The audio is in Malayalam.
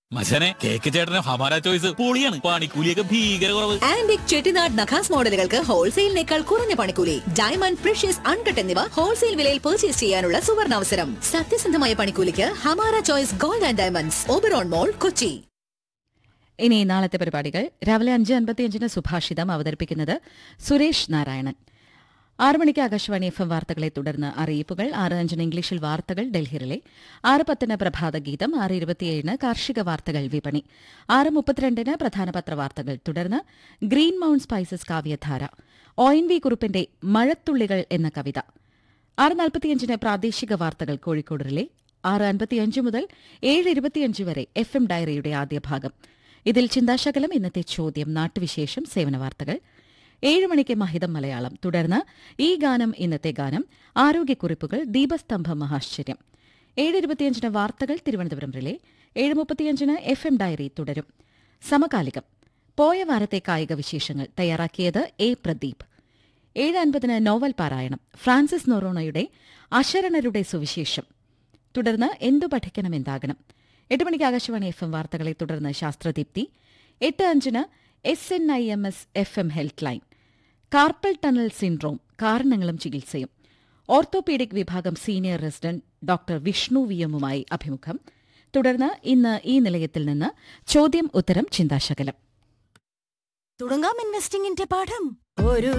മച്ചനെ കേക്ക് ചേട്ടന് ഹമാര ചോയ്സ് പൊളിയാണ് പണിക്കൂലിയൊക്കെ ഭീകര കുറവ് ആന്റിക് ചെട്ടിനാട് നഖാസ് മോഡലുകൾക്ക് ഹോൾസെയിലിനേക്കാൾ കുറഞ്ഞ പണിക്കൂലി ഡയമണ്ട് പ്രഷ്യസ് അൺകട്ട് എന്നിവ ഹോൾസെയിൽ വിലയിൽ പർച്ചേസ് ചെയ്യാനുള്ള സുവർണാവസരം സത്യസന്ധമായ പണിക്കൂലിക്ക് Hamara choice gold and diamonds Oberon mall Kochi ഇനി നാളത്തെ പരിപാടികൾ രാവിലെ അഞ്ച് അൻപത്തിയഞ്ചിന് സുഭാഷിതം അവതരിപ്പിക്കുന്നത് സുരേഷ് നാരായണൻ ആറ് മണിക്ക് ആകാശവാണി എഫ് എം വാർത്തകളെ തുടർന്ന് അറിയിപ്പുകൾ ആറ് അഞ്ചിന് ഇംഗ്ലീഷിൽ വാർത്തകൾ ഡൽഹിയിലെ ആറ് പത്തിന് പ്രഭാത ഗീതം ആറ് ഇരുപത്തിയേഴിന് കാർഷിക വാർത്തകൾ വിപണി ആറ് മുപ്പത്തിരണ്ടിന് പ്രധാന പത്രവാർത്തകൾ തുടർന്ന് green mount spices Kavyadhara O N V കുറുപ്പിന്റെ മഴത്തുള്ളികൾ എന്ന കവിത ആറ് നാൽപ്പത്തിയഞ്ചിന് പ്രാദേശിക വാർത്തകൾ കോഴിക്കോട് റിലേ ആറ് അൻപത്തിയഞ്ച് മുതൽ ഏഴ് ഇരുപത്തിയഞ്ച് വരെ എഫ് എം ഡയറിയുടെ ആദ്യ ഭാഗം ഇതിൽ ചിന്താശകലം ഇന്നത്തെ ചോദ്യം നാട്ടുവിശേഷം സേവന വാർത്തകൾ ഏഴ് മണിക്ക് മഹിതം മലയാളം തുടർന്ന് ഈ ഗാനം ഇന്നത്തെ ഗാനം ആരോഗ്യക്കുറിപ്പുകൾ ദീപസ്തംഭം മഹാശ്ചര്യം ഏഴ് ഇരുപത്തിയഞ്ചിന് വാർത്തകൾ തിരുവനന്തപുരം റിലേ ഏഴ് മുപ്പത്തിയഞ്ചിന് എഫ് എം ഡയറി തുടരും സമകാലികം പോയ വാരത്തെ കായിക വിശേഷങ്ങൾ തയ്യാറാക്കിയത് എ പ്രദീപ് ഏഴ് അൻപതിന് നോവൽ പാരായണം ഫ്രാൻസിസ് നൊറോണയുടെ അശരണരുടെ സുവിശേഷം തുടർന്ന് എന്തു പഠിക്കണം എന്താകണം എട്ട് മണിക്ക് ആകാശവാണി എഫ് എം വാർത്തകളെ തുടർന്ന് ശാസ്ത്രദീപ്തി എട്ട് അഞ്ചിന് S N I M S F M health line carpal tunnel syndrome കാരണങ്ങളും ചികിത്സയും ഓർത്തോപീഡിക് വിഭാഗം senior resident doctor Vishnu V എമ്മുമായി അഭിമുഖം തുടർന്ന് ഇന്ന് ഈ നിലയത്തിൽ നിന്ന് ചോദ്യം ഉത്തരം ചിന്താശകലം തുടങ്ങാം ഇൻവെസ്റ്റിംഗിന്റെ പാഠം ഒരു